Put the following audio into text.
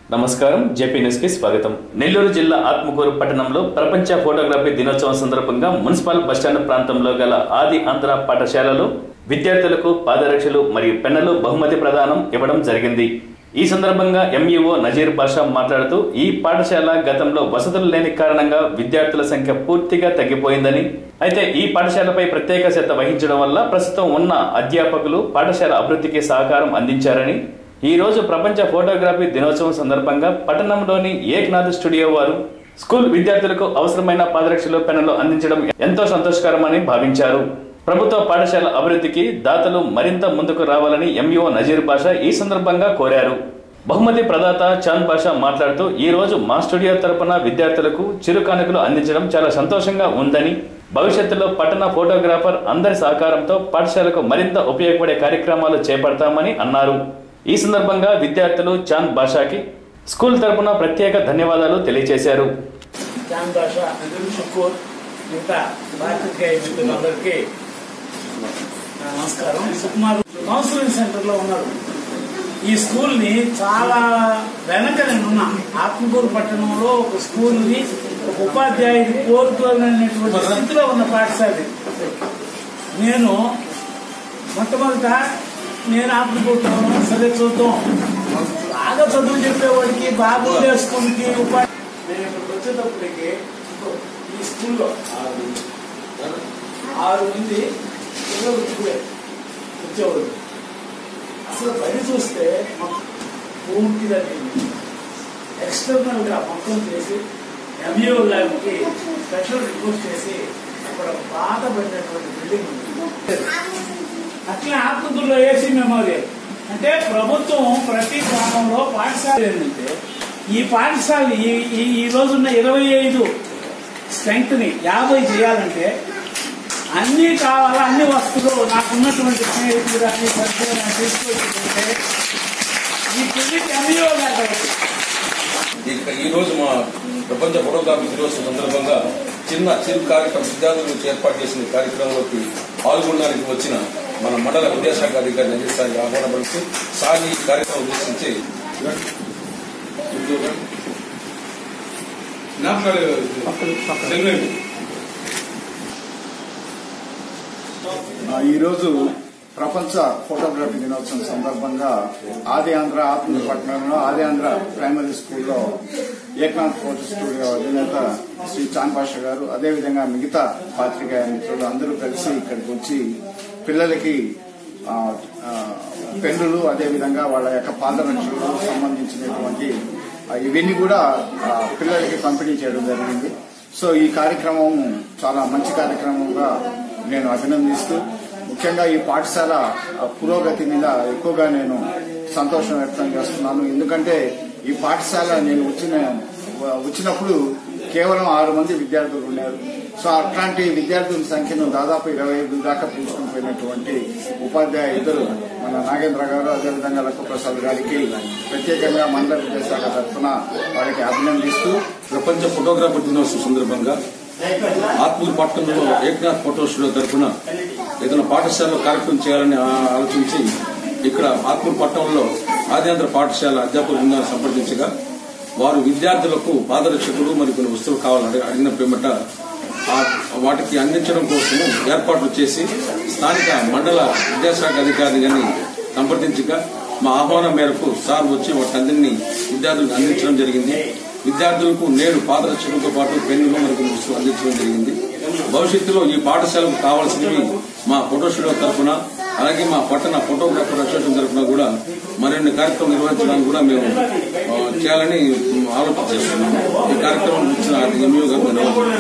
నమస్కారం JP news కి స్వాగతం నెల్లూరు జిల్లా ఆత్మకూరు పట్టణంలో ప్రపంచ ఫోటోగ్రఫీ దినోత్సవం సందర్భంగా మున్సిపల్ బస్టాండ్ ప్రాంతంలో గల ఆది ఆంధ్ర పాఠశాలలో విద్యార్థులకు పాదరక్షలు మరియు పెన్నులు బహుమతి ప్రదానం ఇవ్వడం జరిగింది ఈ సందర్భంగా ఎంఈఓ నజీర్ బాషా మాట్లాడుతూ ఈ పాఠశాల గతంలో వసతులు లేని కారణంగా విద్యార్థుల సంఖ్య పూర్తిగా తగ్గిపోయిందని అయితే ఈ పాఠశాలపై ప్రత్యేక శ్రద్ధ వహించడం వల్ల ప్రస్తుతం ఉన్న అధ్యాపకులు పాఠశాల అభివృద్ధికి సహకారం అందించారని ఈ రోజు ప్రపంచ ఫోటోగ్రఫీ దినోత్సవం సందర్భంగా పట్టణంలోని ఏక్నాథ్ స్టూడియో వారు స్కూల్ విద్యార్థులకు అవసరమైన పాదరక్షలు పెన్నులు అందించడం ఎంతో సంతోషకరమని భావించారు ప్రభుత్వ పాఠశాల అభివృద్ధికి దాతలు మరింత ముందుకు రావాలని ఎంఈఓ నజీర్ బాషా ఈ సందర్భంగా కోరారు బహుమతి ప్రదాత చాంద్ బాషా మాట్లాడుతూ ఈ రోజు మా స్టూడియో తరపున విద్యార్థులకు చిరు కానుకలు అందించడం చాలా సంతోషంగా ఉందని భవిష్యత్తులో పట్టణ ఫోటోగ్రాఫర్ అందరి సహకారంతో పాఠశాలకు మరింత ఉపయోగపడే కార్యక్రమాలు చేపడతామని అన్నారు ఈ సందర్భంగా విద్యార్థులు చాంద్ బాషాకి స్కూల్ తరపున ప్రత్యేక ధన్యవాదాలు తెలియజేశారు జాన్ భాష షుకూర్ మిగతా పాత్రికేయ మిత్రులందరికీ నా నమస్కారం సుకుమార్ కౌన్సిలింగ్ సెంటర్లో ఉన్నారు ఈ స్కూల్ని చాలా వెనక నేను ఉన్నా ఆత్మకూరు పట్టణంలో ఒక స్కూల్ని ఒక ఉపాధ్యాయుడి కోరుకోలేనటువంటి స్థితిలో ఉన్న పాఠశాల ఇది. నేను మొట్టమొదట నేను ఆత్మకూరులో సరే చూద్దాం బాగా చదువు చెప్పేవాడికి బాగా స్కూల్కి ఉపాధి నేను ఇక్కడికి వచ్చేటప్పటికి ఈ స్కూల్లో ఆరు మంది పిల్లలు ఇప్పుడే వచ్చేవాడు అసలు పని చూస్తే మొత్తం పూర్తిగా ఎక్స్టర్నల్ గా మొత్తం చేసి ఎంఈఓ ల్యాబ్కి స్పెషల్ రిక్వెస్ట్ చేసి అక్కడ బాధ పడినటువంటి బిల్డింగ్ ఉంది అట్లా ఆత్మకూరులో ఏసీ మెమోరియల్ అంటే ప్రభుత్వం ప్రతి గ్రామంలో పాఠశాల ఏంటంటే ఈ పాఠశాల ఈ ఈ- ఈ రోజున్న ఇరవై ఐదు స్ట్రెంగ్త్ ని యాభై చేయాలంటే అన్ని కావాలా అన్ని వస్తువులు నాకున్నటువంటి స్నేహితులు అన్ని పరిచయం తీసుకొచ్చుకుంటే ఈ క్రెడిట్ ఎంఈఓ లేకపోతే ఇక ఈ రోజు మా ప్రపంచ ఫోటోగ్రఫీ దినోత్సవం సందర్భంగా చిన్న చిరు కార్యక్రమం విద్యార్థుల నుంచి ఏర్పాటు చేసిన ఈ కార్యక్రమంలోకి పాల్గొనడానికి వచ్చిన మన మండల విద్యాశాఖ అధికారి నజీర్ సార్ ఆహ్వానపడుతూ సార్ ఈ కార్యక్రమం ఉద్దేశించి సెల్వేండి. ఆ, ఈరోజు ప్రపంచ ఫోటోగ్రఫీ దినోత్సవం సందర్భంగా ఆది ఆంధ్ర ఆత్మపట్నంలో ఆది ఆంధ్ర ప్రైమరీ స్కూల్లో ఏకాంత్ ఫోటో స్టూడియో అధినేత శ్రీ చాన్ పాషా గారు అదేవిధంగా మిగతా పాత్రికేయ మిత్రులు అందరూ కలిసి ఇక్కడికి వచ్చి పిల్లలకి ఆ, ఆ, పెన్నులు అదేవిధంగా వాళ్ళ యొక్క పాదరక్షలకు సంబంధించినటువంటి ఆ, ఇవన్నీ కూడా ఆ, పిల్లలకి పంపిణీ చేయడం జరిగింది సో ఈ కార్యక్రమం చాలా మంచి కార్యక్రమంగా నేను అభినందిస్తూ ముఖ్యంగా ఈ పాఠశాల ఆ, పురోగతి మీద ఎక్కువగా నేను సంతోషం వ్యక్తం చేస్తున్నాను ఎందుకంటే ఈ పాఠశాల నేను వచ్చిన వచ్చినప్పుడు కేవలం ఆరు మంది విద్యార్థులు ఉన్నారు సో అట్లాంటి విద్యార్థుల సంఖ్యను దాదాపు ఇరవై ఐదు దాకా పెంచుకుని పోయినటువంటి ఉపాధ్యాయ ఇద్దరు మన నాగేంద్ర గారు అదేవిధంగా లక్కప్రసాద్ గారికి ప్రత్యేకంగా మండల విద్యాశాఖ తరఫున వారికి అభినందిస్తూ ప్రపంచ ఫోటోగ్రఫీ దినోత్సవం సందర్భంగా ఆత్మూరు పట్టణంలో ఏకనాథ్ ఫోటో స్టూడియో తరఫున ఏదైనా పాఠశాలలో కార్యక్రమం చేయాలని ఆ- ఆలోచించి ఇక్కడ ఆత్మూరు పట్టణంలో ఆద్యాంధ్ర పాఠశాల అధ్యాపకులు బృందాన్ని సంప్రదించగా వారు విద్యార్థులకు పాదరక్షకులు మరి కొన్ని వస్తువులు కావాలని అడిగి- అడిగిన పిమ్మట ఆ- వాటికి అందించడం కోసము ఏర్పాట్లు చేసి స్థానిక మండల విద్యాశాఖ అధికారి గారిని సంప్రదించగా మా ఆహ్వానం మేరకు సార్ వచ్చి వాటందరినీ విద్యార్థులకు అందించడం జరిగింది విద్యార్థులకు నేడు పాదరక్షకులతో పాటు పెన్నులు మరియు వస్తువులు అందించడం జరిగింది భవిష్యత్తులో ఈ పాఠశాలకు కావాల్సినవి మా ఫోటో స్టూడియో తరఫున అలాగే మా పట్టణ ఫోటోగ్రాఫర్ అసోసియేషన్ తరఫున కూడా మరిన్ని కార్యక్రమం నిర్వహించడానికి కూడా మేము ఆ, చేయాలని ఆలోచన చేస్తున్నాము ఈ కార్యక్రమం ఇచ్చిన ఎంఈఓ గారు ధన్యవాదాలు